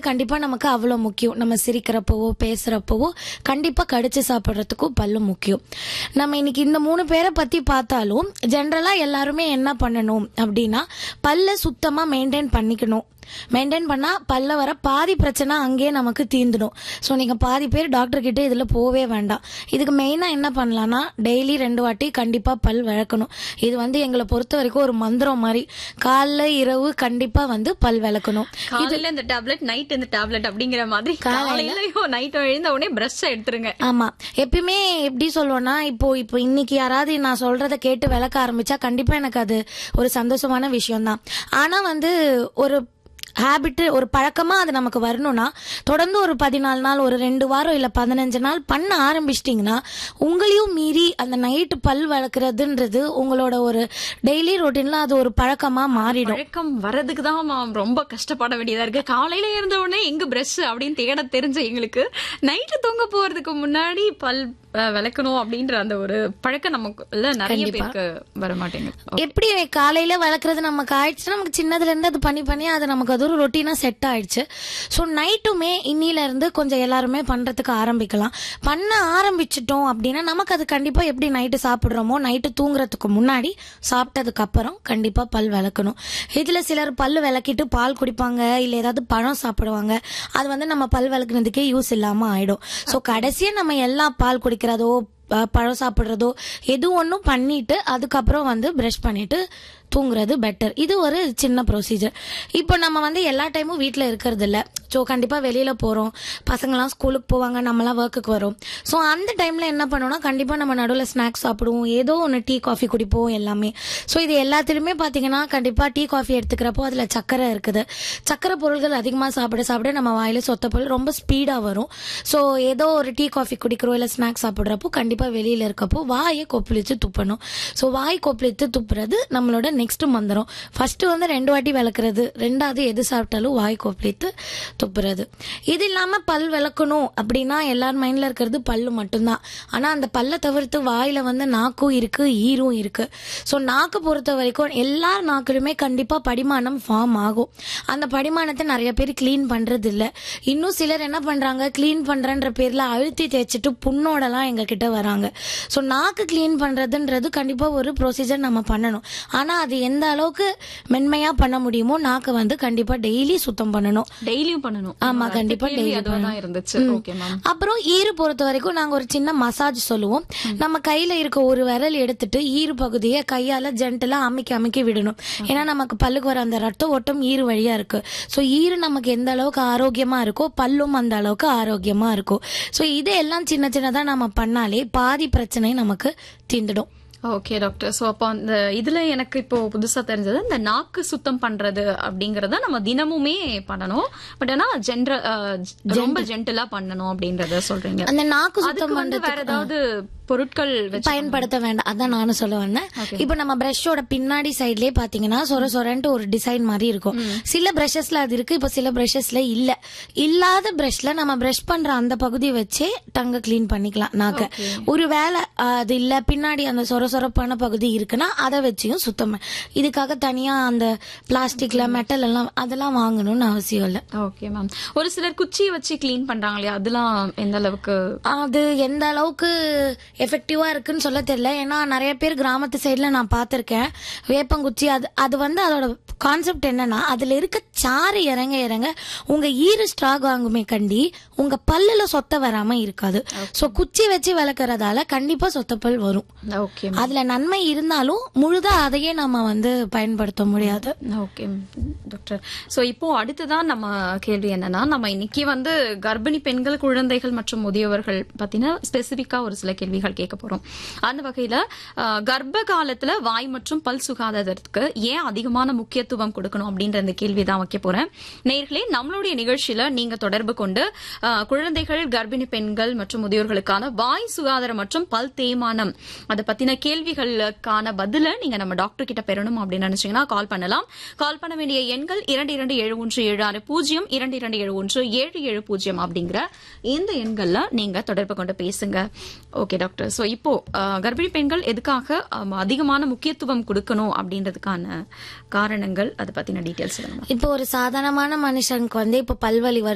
கண்டிப்பா நமக்கு அவ்வளவு முக்கியம் நம்ம சிரிக்கிறப்பவோ பேசுறப்பவோ கண்டிப்பா கடிச்சு சாப்பிடுறதுக்கும் பல்லு முக்கியம் நம்ம இன்னைக்கு இந்த மூணு பேரை பத்தி பார்த்தாலும் ஜென்ரலா எல்லாருமே என்ன பண்ணணும் அப்படின்னா பல்ல சுத்தமா மெயின்டைன் பண்ணிக்கணும் மெயின்டைன் பண்ணா பல்ல வர பாதி பிரச்சனை அங்கேயே நமக்கு தீந்துடும் ஸோ நீங்க பாதி பேர் டாக்டர் கிட்ட இதுல போவே வேண்டாம் இதுக்கு மெயினா என்ன பண்ணலாம்னா டெய்லி ரெண்டு வாட்டி கண்டிப்பா பல் விளக்கணும் இது வந்து எங்களை பொறுத்த வரைக்கும் ஒரு மந்திரம் மாதிரி காலைல இரவு கண்டிப்பா வந்து பல் விளக்கணும் காலையில இந்த டேப்லெட் நைட் இந்த டேப்லெட் அப்படிங்கிற மாதிரி காலையிலயும் நைட்டும் எழுந்த உடனே பிரஷ் எடுத்துருங்க ஆமா எப்பயுமே எப்படி சொல்லுவோம்னா இப்போ இப்போ இன்னைக்கு யாராவது நான் சொல்றத கேட்டு விளக்க ஆரம்பிச்சா கண்டிப்பா எனக்கு அது ஒரு சந்தோஷமான விஷயம் தான் ஆனா வந்து ஒரு ஹேபிட் ஒரு பழக்கமா அது நமக்கு வரணும்னா தொடர்ந்து ஒரு பதினாலு நாள் ஒரு ரெண்டு வாரம் இல்ல பதினஞ்சு நாள் பண்ண ஆரம்பிச்சிட்டிங்கன்னா உங்களையும் மீறி அந்த நைட்டு பல் வளர்க்குறதுன்றது உங்களோட ஒரு டெய்லி ரொட்டீன்ல அது ஒரு பழக்கமா மாறிடும் பழக்கம் வர்றதுக்கு தான் மாம் ரொம்ப கஷ்டப்பட வேண்டியதா இருக்கு காலையில இருந்த உடனே எங்க பிரஷ் அப்படின்னு தேட தெரிஞ்ச எங்களுக்கு நைட்டு தூங்க போறதுக்கு முன்னாடி பல் அஹ், விளக்கணும் அப்படின்ற அந்த ஒரு பழக்கம் நமக்குள்ள நிறைய பேருக்கு வர மாட்டேங்குது எப்படி காலையில வளர்க்குறது நமக்கு ஆயிடுச்சுன்னா நமக்கு சின்னதுல இருந்து அது பண்ணி பண்ணி அது நமக்கு அது ஒரு ரொட்டீனா செட் ஆயிடுச்சு ஸோ நைட்டுமே இன்னில இருந்து கொஞ்சம் எல்லாருமே பண்றதுக்கு ஆரம்பிக்கலாம் பண்ண ஆரம்பிச்சிட்டோம் அப்படின்னா நமக்கு அது கண்டிப்பா எப்படி நைட்டு சாப்பிடுறோமோ நைட்டு தூங்குறதுக்கு முன்னாடி சாப்பிட்டதுக்கு அப்புறம் கண்டிப்பா பல் விளக்கணும் இதுல சிலர் பல் விளக்கிட்டு பால் குடிப்பாங்க இல்ல ஏதாவது பழம் சாப்பிடுவாங்க அது வந்து நம்ம பல் விளக்குனதுக்கே யூஸ் இல்லாம ஆயிடும் ஸோ கடைசியா நம்ம எல்லாம் பால் குடிக்கிறதோ ப- பழம் சாப்பிடுறதோ எது ஒன்றும் பண்ணிட்டு அதுக்கப்புறம் வந்து ப்ரஷ் பண்ணிட்டு தூங்குறது பெட்டர் இது ஒரு சின்ன ப்ரொசீஜர் இப்போ நம்ம வந்து எல்லா டைமும் வீட்டில் இருக்கிறது இல்ல ஸோ கண்டிப்பாக வெளியில் போகிறோம் பசங்களாம் ஸ்கூலுக்கு போவாங்க நம்மலாம் ஒர்க்குக்கு வரோம் ஸோ அந்த டைமில் என்ன பண்ணோம்னா கண்டிப்பாக நம்ம நடுவில் ஸ்நாக்ஸ் சாப்பிடுவோம் ஏதோ ஒன்று டீ காஃபி குடிப்போம் எல்லாமே ஸோ இது எல்லாத்துலேயுமே பார்த்தீங்கன்னா கண்டிப்பாக டீ காஃபி எடுத்துக்கிறப்போ அதில் சக்கரை இருக்குது சக்கரை பொருள்கள் அதிகமாக சாப்பிட சாப்பிட நம்ம வாயில சொத்தப்பல் ரொம்ப ஸ்பீடாக வரும் ஸோ ஏதோ ஒரு டீ காஃபி குடிக்கிறோம் இல்லை ஸ்நாக்ஸ் சாப்பிட்றப்போ கண்டிப்பாக வெளியில் இருக்கப்போ வாயை கொப்பளித்து துப்பணும் ஸோ வாய் கொப்பளித்து துப்புறது நம்மளோட நெக்ஸ்ட் மந்திரம் ஃபர்ஸ்ட் வந்து ரெண்டு வாட்டி விளக்குறது ரெண்டாவது எது சாப்பிட்டாலும் வாய் கொப்பளித்து துப்புறது இது இல்லாமல் பல் விளக்கணும் அப்படின்னா எல்லார் மைண்டில் இருக்கிறது பல்லு மட்டும்தான் ஆனால் அந்த பல்லை தவிர்த்து வாயில வந்து நாக்கும் இருக்கு ஈரும் இருக்கு ஸோ நாக்கு பொறுத்த வரைக்கும் எல்லா நாக்கிலுமே கண்டிப்பாக படிமானம் ஃபார்ம் ஆகும் அந்த படிமானத்தை நிறைய பேர் க்ளீன் பண்றது இல்ல இன்னும் சிலர் என்ன பண்றாங்க க்ளீன் பண்றேன்ற பேர்ல அழுத்தி தேய்ச்சிட்டு புண்ணோடலாம் எங்க கிட்ட வராங்க ஸோ நாக்கு க்ளீன் பண்றதுன்றது கண்டிப்பா ஒரு ப்ரொசீஜர் நம்ம பண்ணணும் ஆனா அது எந்த அளவுக்கு மென்மையா பண்ண முடியுமோ நாக்கு வந்து கண்டிப்பா டெய்லி சுத்தம் பண்ணணும் டெய்லியும் பண்ணணும் ஆமா, அடுத்த கண்டிப்பா கேள்வி daily அதுவா தான் இருந்துச்சு ஓகே மேம் அப்புறம் ஈறு பொறுத்த வரைக்கும் நாங்க ஒரு சின்ன மசாஜ் சொல்லுவோம் நம்ம கையில இருக்க ஒரு விரல் எடுத்துட்டு ஈறு பகுதியை கையால ஜென்டலா அமுக்கி அமுக்கி விடணும் ஏன்னா நமக்கு பல்லுக்கு வர அந்த ரத்த ஓட்டம் ஈறு வழியா இருக்கு ஸோ ஈறு நமக்கு எந்த அளவுக்கு ஆரோக்கியமா இருக்கோ பல்லும் அந்த அளவுக்கு ஆரோக்கியமா இருக்கும் ஸோ இதெல்லாம் சின்ன சின்னதா நம்ம பண்ணாலே பாதி பிரச்சனை நமக்கு தீந்துடும் ஓகே டாக்டர் சோ அப்போ அந்த இதுல எனக்கு இப்போ புதுசா தெரிஞ்சது இந்த நாக்கு சுத்தம் பண்றது அப்படிங்கறத நம்ம தினமுமே பண்ணணும் பட் ஆனா ஜென்ரல் ரொம்ப ஜென்டலா பண்ணணும் அப்படின்றத சொல்றீங்க அந்த நாக்கு அதுக்கு சுத்தம் வந்து வேற ஏதாவது பொருட்கள் வச்சு பயன்படுத்த வேண்டாம் அதான் நானும் சொல்ல வந்தேன் இப்போ நம்ம பிரஷோட பின்னாடி சைட்லயே பாத்தீங்கன்னா சொர சொரன்ட்டு ஒரு டிசைன் மாதிரி இருக்கும் சில பிரஷஸ்ல அது இருக்கு இப்போ சில பிரஷஸ்ல இல்ல இல்லாத பிரஷ்ல நம்ம பிரஷ் பண்ற அந்த பகுதியை வச்சே டங்க க்ளீன் பண்ணிக்கலாம் நாக்க ஒருவேளை அஹ், அது இல்ல பின்னாடி அந்த சொர சொரப்பான பகுதி இருக்குன்னா அதை வச்சியும் சுத்தம் பண்ண- இதுக்காக தனியா அந்த பிளாஸ்டிக்ல மெட்டல் எல்லாம் அதெல்லாம் வாங்கணும்னு அவசியம் இல்ல ஓகே மேம் ஒரு சிலர் குச்சியை வச்சு க்ளீன் பண்றாங்க இல்லையா அதெல்லாம் எந்த அளவுக்கு அது எந்த அளவுக்கு எஃபெக்டிவா இருக்குன்னு சொல்ல தெரியல ஏன்னா நிறைய பேர் கிராமத்து சைடுல நான் பார்த்திருக்கேன் வேப்பங்குச்சி அது அது வந்து அதோட கான்செப்ட் என்னன்னா அதுல இருக்க சாறு இறங்க இறங்க உங்க ஈரு ஸ்ட்ராக் ஆகுமே கண்டி உங்க பல்லுல சொத்த வராம இருக்காது சோ குச்சி வச்சு விளக்குறதால கண்டிப்பா சொத்தப்பல் வரும் ஓகே அதுல நன்மை இருந்தாலும் முழுதா அதையே நம்ம வந்து பயன்படுத்த முடியாது ஓகே டாக்டர் சோ இப்போ அடுத்ததான் நம்ம கேள்வி என்னன்னா நம்ம இன்னைக்கு வந்து கர்ப்பிணி பெண்கள் குழந்தைகள் மற்றும் முதியவர்கள் பத்தின ஸ்பெசிபிக்கா ஒரு சில கேள்விகள் கேட்க போறோம் அந்த வகையில அஹ், கர்ப்ப காலத்துல வாய் மற்றும் பல் சுகாதாரத்துக்கு ஏன் அதிகமான முக்கியத்துவம் கொடுக்கணும் அப்படின்ற அந்த கேள்வி தான் வைக்க போறேன் நேர்களே நம்மளுடைய நிகழ்ச்சியில நீங்க தொடர்பு கொண்டு அஹ், குழந்தைகள் கர்ப்பிணி பெண்கள் மற்றும் முதியோர்களுக்கான வாய் சுகாதாரம் மற்றும் பல் தேய்மானம் அதை பத்தின கேள்விகளுக்கான பதில நீங்க நம்ம டாக்டர் கிட்ட பெறணும் அப்படின்னு நினைச்சீங்கன்னா கால் பண்ணலாம் கால் பண்ண வேண்டிய எண்கள் இரண்டு இரண்டு ஏழு ஒன்று ஏழு ஆறு பூஜ்ஜியம் இரண்டு இரண்டு ஏழு ஒன்று ஏழு ஏழு பூஜ்ஜியம் அப்படிங்கிற இந்த எண்கள்ல நீங்க தொடர்பு கொண்டு பேசுங்க ஓகே டாக்டர் சோ இப்போ அஹ், கர்ப்பிணி பெண்கள் எதுக்காக அம், அதிகமான முக்கியத்துவம் கொடுக்கணும் அப்படின்றதுக்கான காரணங்கள் அதை பத்தின டீட்டெயில்ஸ் சொல்லுங்க இப்போ ஒரு சாதாரணமான மனுஷனுக்கு வந்து இப்போ பல்வலி